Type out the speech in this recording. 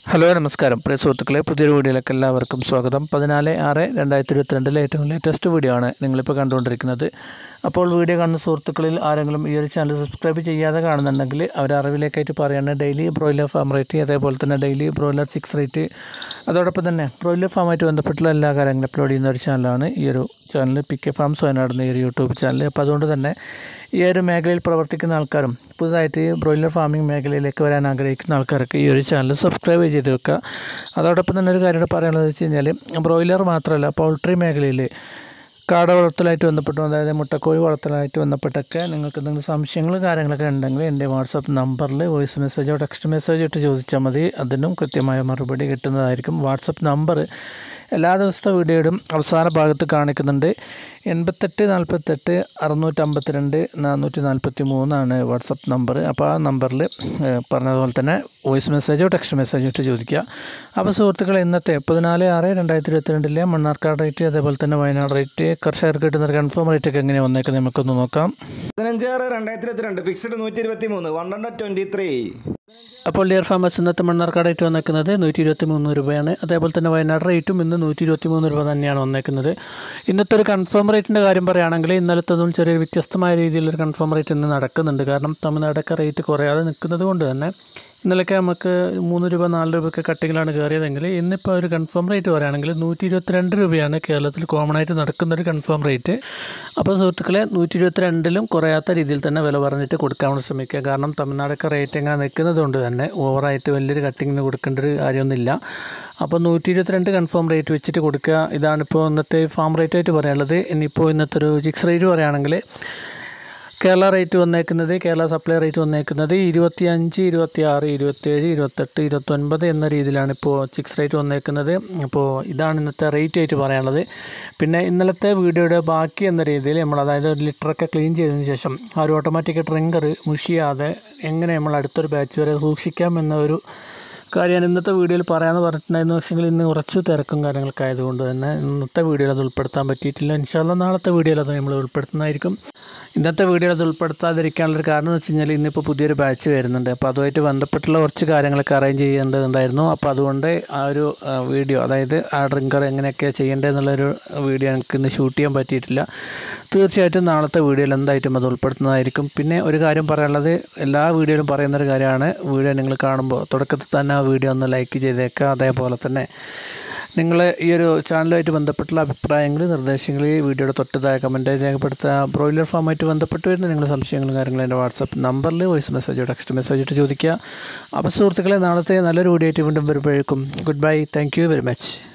hello നമസ്കാരം പ്രിയ സുഹൃത്തുക്കളെ പുതിയൊരു വീഡിയോയിലേക്ക് എല്ലാവർക്കും സ്വാഗതം പതിനാല് ആറ് രണ്ടായിരത്തി ഇരുപത്തിരണ്ടിലെ ഏറ്റവും ലേറ്റസ്റ്റ് വീഡിയോ ആണ് നിങ്ങളിപ്പോൾ കണ്ടുകൊണ്ടിരിക്കുന്നത് അപ്പോൾ വീഡിയോ കാണുന്ന സുഹൃത്തുക്കളിൽ ആരെങ്കിലും ഈ ഒരു ചാനൽ സബ്സ്ക്രൈബ് ചെയ്യാതെ കാണുന്നുണ്ടെങ്കിൽ അവർ അറിവിലേക്കായിട്ട് പറയുകയാണ് ഡെയിലി ബ്രോയിലർ ഫാം റേറ്റ് അതേപോലെ തന്നെ ഡെയിലി ബ്രോയിലർ ചിക്സ് റേറ്റ് അതോടൊപ്പം തന്നെ ബ്രോയിലർ ഫാമായിട്ട് ബന്ധപ്പെട്ടുള്ള എല്ലാ കാര്യങ്ങളും അപ്ലോഡ് ചെയ്യുന്ന ഒരു ചാനലാണ് ഈ ഒരു ചാനൽ പി കെ ഫാംസ് വയനാടുന്ന ഈ ഒരു യൂട്യൂബ് ചാനൽ അപ്പോൾ അതുകൊണ്ട് തന്നെ ഈ ഒരു മേഖലയിൽ പ്രവർത്തിക്കുന്ന ആൾക്കാരും പുതുതായിട്ട് ഈ ബ്രോയിലർ ഫാമിംഗ് മേഖലയിലേക്ക് വരാൻ ആഗ്രഹിക്കുന്ന ആൾക്കാർക്ക് ഈ ഒരു ചാനൽ സബ്സ്ക്രൈബ് ചെയ്ത് വെക്കുക അതോടൊപ്പം തന്നെ ഒരു കാര്യം കൂടെ പറയാനുള്ളത് വെച്ച് കഴിഞ്ഞാൽ ബ്രോയിലർ മാത്രമല്ല പൗൾട്രി മേഖലയിൽ കാട വളർത്തലായിട്ട് ബന്ധപ്പെട്ടും അതായത് മുട്ടക്കോഴി വളർത്തലായിട്ട് ബന്ധപ്പെട്ടൊക്കെ നിങ്ങൾക്ക് എന്തെങ്കിലും സംശയങ്ങൾ കാര്യങ്ങളൊക്കെ ഉണ്ടെങ്കിൽ എൻ്റെ വാട്സപ്പ് നമ്പറിൽ വോയിസ് മെസ്സേജോ ടെക്സ്റ്റ് മെസ്സേജോ ഇട്ട് ചോദിച്ചാൽ മതി അതിനും കൃത്യമായ മറുപടി കിട്ടുന്നതായിരിക്കും വാട്സപ്പ് നമ്പർ എല്ലാ ദിവസത്തെ വീഡിയോയുടെ അവസാന ഭാഗത്ത് കാണിക്കുന്നുണ്ട് എൺപത്തെട്ട് നാൽപ്പത്തെട്ട് അറുന്നൂറ്റമ്പത്തിരണ്ട് നാനൂറ്റി നാൽപ്പത്തി മൂന്നാണ് വാട്സപ്പ് നമ്പർ അപ്പോൾ ആ നമ്പറിൽ പറഞ്ഞതുപോലെ തന്നെ വോയിസ് മെസ്സേജോ ടെക്സ്റ്റ് മെസ്സേജോ ഇട്ട് ചോദിക്കുക അപ്പോൾ സുഹൃത്തുക്കളെ ഇന്നത്തെ പതിനാല് ആറ് രണ്ടായിരത്തി ഇരുപത്തിരണ്ടിലെ മണ്ണാർക്കാട് റേറ്റ് അതേപോലെ തന്നെ വയനാട് റേറ്റ് കർഷകർക്ക് കിട്ടുന്ന കൺഫേം റേറ്റ് ഒക്കെ എങ്ങനെയാണ് വന്നേക്കുന്നത് നമുക്കൊന്ന് നോക്കാം പതിനഞ്ച് ആറ് രണ്ടായിരത്തി ഇരുപത്തിരണ്ട് ഫിക്സ്ഡ് നൂറ്റി ഇരുപത്തി മൂന്ന് വൺ ഹൺഡ്രഡ് ട്വൻറ്റി ത്രീ അപ്പോൾ ഡിയർ ഫാമേഴ്സ് ഇന്നത്തെ മണ്ണാർക്കാട് റേറ്റ് വന്നേക്കുന്നത് നൂറ്റി ഇരുപത്തി മൂന്ന് രൂപയാണ് അതേപോലെ തന്നെ വയനാട് റേറ്റും ഇന്ന് നൂറ്റി ഇരുപത്തി മൂന്ന് രൂപ തന്നെയാണ് വന്നേക്കുന്നത് ഇന്നത്തെ ഒരു കൺഫേം റേറ്റിൻ്റെ കാര്യം പറയുകയാണെങ്കിൽ ഇന്നലത്തതും ചെറിയൊരു വ്യത്യസ്തമായ രീതിയിലൊരു കൺഫേം റേറ്റ് ഇന്ന് നടക്കുന്നുണ്ട് കാരണം തമിഴ്നാടൊക്കെ റേറ്റ് കുറയാതെ നിൽക്കുന്നത് കൊണ്ട് തന്നെ ഇന്നലെയൊക്കെ നമുക്ക് മൂന്ന് രൂപ നാല് രൂപയൊക്കെ കട്ടിങ്ങിലാണ് കയറിയതെങ്കിൽ ഇന്നിപ്പോൾ ഒരു കൺഫേം റേറ്റ് പറയുകയാണെങ്കിൽ നൂറ്റി ഇരുപത്തിരണ്ട് രൂപയാണ് കേരളത്തിൽ കോമൺ ആയിട്ട് നടക്കുന്ന ഒരു കൺഫേം റേറ്റ് അപ്പോൾ സുഹൃത്തുക്കളെ നൂറ്റി ഇരുപത്തിരണ്ടിലും കുറയാത്ത രീതിയിൽ തന്നെ വില പറഞ്ഞിട്ട് കൊടുക്കാൻ ശ്രമിക്കുക കാരണം തമിഴ്നാടൊക്കെ റേറ്റ് എങ്ങനെ നിൽക്കുന്നത് കൊണ്ട് തന്നെ ഓവറായിട്ട് വലിയൊരു കട്ടിങ്ങിന് കൊടുക്കേണ്ട ഒരു കാര്യമൊന്നുമില്ല അപ്പോൾ നൂറ്റി ഇരുപത്തിരണ്ട് കൺഫേം റേറ്റ് വെച്ചിട്ട് കൊടുക്കുക ഇതാണിപ്പോൾ ഇന്നത്തെ ഫാം റേറ്റ് ആയിട്ട് പറയാനുള്ളത് ഇനിയിപ്പോൾ ഇന്നത്തെ ഒരു ജിക്സ് റേറ്റ് പറയുകയാണെങ്കിൽ കേരള റേറ്റ് വന്നേക്കുന്നത് കേരള സപ്ലൈ റേറ്റ് വന്നേക്കുന്നത് ഇരുപത്തി അഞ്ച് ഇരുപത്തി ആറ് ഇരുപത്തേഴ് ഇരുപത്തെട്ട് ഇരുപത്തൊൻപത് എന്ന രീതിയിലാണ് ഇപ്പോൾ ചിക്സ് റേറ്റ് വന്നേക്കുന്നത് അപ്പോൾ ഇതാണ് ഇന്നത്തെ റേറ്റ് ആയിട്ട് പറയാനുള്ളത് പിന്നെ ഇന്നലത്തെ വീഡിയോയുടെ ബാക്കി എന്ന രീതിയിൽ നമ്മൾ അതായത് ഒരു ലിറ്ററൊക്കെ ക്ലീൻ ചെയ്തതിന് ശേഷം ആ ഒരു ഓട്ടോമാറ്റിക് ട്രിങ്കർ മുഷിയാതെ എങ്ങനെ നമ്മൾ അടുത്തൊരു ബാച്ച് വരെ സൂക്ഷിക്കാം എന്ന ഒരു കാര്യമാണ് ഇന്നത്തെ വീഡിയോയിൽ പറയാമെന്ന് പറഞ്ഞിട്ടുണ്ടായിരുന്നു പക്ഷേങ്കിൽ ഇന്ന് കുറച്ച് തിരക്കും കാര്യങ്ങളൊക്കെ ആയതുകൊണ്ട് തന്നെ ഇന്നത്തെ വീഡിയോയിൽ അത് ഉൾപ്പെടുത്താൻ പറ്റിയിട്ടില്ല ഇൻഷാല്ല നാളത്തെ വീഡിയോയിൽ അത് നമ്മൾ ഉൾപ്പെടുത്തുന്നതായിരിക്കും ഇന്നത്തെ വീഡിയോയിൽ അത് ഉൾപ്പെടുത്താതിരിക്കാനുള്ളൊരു കാരണം എന്ന് വെച്ച് കഴിഞ്ഞാൽ ഇന്നിപ്പോൾ പുതിയൊരു ബാച്ച് വരുന്നുണ്ട് അപ്പോൾ അതുമായിട്ട് ബന്ധപ്പെട്ടുള്ള കുറച്ച് കാര്യങ്ങളൊക്കെ അറേഞ്ച് ചെയ്യേണ്ടതുണ്ടായിരുന്നു അപ്പോൾ അതുകൊണ്ട് ആ ഒരു ആ, വീഡിയോ അതായത് ആ ഡ്രിങ്കർ എങ്ങനെയൊക്കെയാണ് ചെയ്യേണ്ടതെന്നുള്ളൊരു വീഡിയോ എനിക്ക് ഇന്ന് ഷൂട്ട് ചെയ്യാൻ പറ്റിയിട്ടില്ല തീർച്ചയായിട്ടും നാളത്തെ വീഡിയോയിൽ എന്തായിട്ടും അത് ഉൾപ്പെടുത്തുന്നതായിരിക്കും പിന്നെ ഒരു കാര്യം പറയാനുള്ളത് എല്ലാ വീഡിയോയിലും പറയുന്നൊരു കാര്യമാണ് വീഡിയോ നിങ്ങൾ കാണുമ്പോൾ തുടക്കത്തിൽ തന്നെ ആ വീഡിയോ ഒന്ന് ലൈക്ക് ചെയ്തേക്കുക അതേപോലെ തന്നെ നിങ്ങൾ ഈ ഒരു ചാനലുമായിട്ട് ബന്ധപ്പെട്ടുള്ള അഭിപ്രായങ്ങൾ നിർദ്ദേശങ്ങൾ ഈ വീഡിയോയുടെ തൊട്ടതായ കമൻറ്റ് രേഖപ്പെടുത്തുക ബ്രോയിലർ ഫാമായിട്ട് ബന്ധപ്പെട്ട് വരുന്ന നിങ്ങളുടെ സംശയങ്ങളും കാര്യങ്ങളും എൻ്റെ വാട്സപ്പ് നമ്പറിൽ വോയിസ് മെസ്സേജോ ടെക്സ്റ്റ് മെസ്സേജ് ഇട്ട് ചോദിക്കുക അപ്പോൾ സുഹൃത്തുക്കളെ നാളത്തെ നല്ലൊരു വീഡിയോ ആയിട്ട് വീണ്ടും വരുമ്പോഴേക്കും good bye thank you very much